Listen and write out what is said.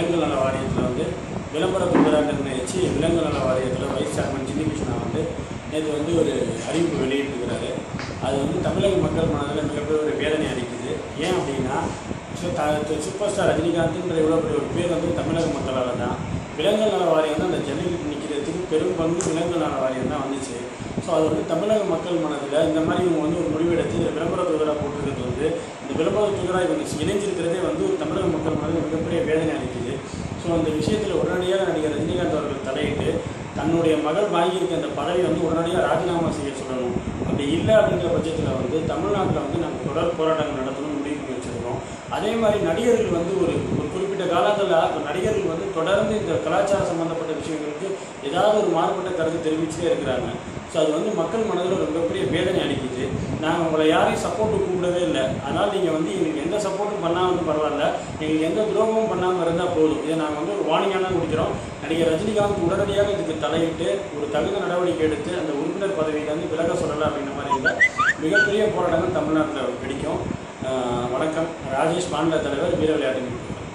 விலங்குகள் நல வாரியத்தில் வந்து விளம்பர துறையாக நிர்ணயிச்சு விலங்குகள் நல வாரியத்தில் வைஸ் சேர்மன் சின்னி கிருஷ்ணா வந்து நேற்று வந்து ஒரு அறிவிப்பு வெளியிட்டிருக்கிறாரு அது வந்து தமிழக மக்கள் மனதில் மிகப்பெரிய ஒரு வேதனை அளிக்குது ஏன் அப்படின்னா சு- த- சூப்பர் ஸ்டார் ரஜினிகாந்த்ன்ற இவ்வளோ பெரிய ஒரு பேர் வந்து தமிழக மக்களால் தான் விலங்குகள் நல வாரியம் வந்து அந்த ஜல்லிக்கட்டு நிற்கிறதுக்கு பெரும் பங்கு விலங்குகள் நல வாரியம் தான் வந்துச்சு ஸோ அது வந்து தமிழக மக்கள் மனதில் இந்த மாதிரி இவங்க வந்து ஒரு முடிவெடுத்து இந்த விளம்பர துறையாக போட்டிருக்கிறது வந்து இந்த விளம்பர துறையாக இவங்க இணைஞ்சிருக்கிறதே வந்து ஒரு தமிழக மக்கள் மனதில் மிகப்பெரிய வேதனை அளிக்குது ஸோ அந்த விஷயத்தில் உடனடியாக நடிகர் ரஜினிகாந்த் அவர்கள் தலையிட்டு தன்னுடைய மகள் வாங்கியிருக்க அந்த பதவி வந்து உடனடியாக ராஜினாமா செய்ய சொல்லணும் அப்படி இல்லை அப்படிங்கிற பட்சத்தில் வந்து தமிழ்நாட்டில் வந்து நாங்கள் தொடர் போராட்டங்கள் நடத்தணும்னு முடிவு பண்ணி வச்சுருக்கோம் அதே மாதிரி நடிகர்கள் வந்து ஒரு ஒரு குறிப்பிட்ட காலங்களில் இப்போ நடிகர்கள் வந்து தொடர்ந்து இந்த கலாச்சார சம்பந்தப்பட்ட விஷயங்களுக்கு ஏதாவது ஒரு மாறுபட்ட கருத்து தெரிவிச்சுட்டே இருக்கிறாங்க ஸோ அது வந்து மக்கள் மனதில் ஒரு மிகப்பெரிய வேதனை அளிக்குது நாங்கள் உங்களை யாரையும் சப்போர்ட்டு கூப்பிடவே இல்லை அதனால் நீங்கள் வந்து எங்களுக்கு எந்த சப்போர்ட்டும் பண்ணாமல் பரவாயில்ல எங்களுக்கு எந்த துரோகமும் பண்ணாமல் இருந்தால் போதும் இதை நாங்கள் வந்து ஒரு வார்னிங்காக தான் குடிக்கிறோம் நடிகர் ரஜினிகாந்த் உடனடியாக இதுக்கு தலையிட்டு ஒரு தகுந்த நடவடிக்கை எடுத்து அந்த உறுப்பினர் பதவியிலேருந்து விலக சொல்லலை அப்படின்ற மாதிரி இருந்தால் மிகப்பெரிய போராட்டங்கள் தமிழ்நாட்டில் வெடிக்கும் ஆஹ் வணக்கம் ராஜேஷ் மாநில தலைவர் வீர விளையாட்டு நிறுவனம்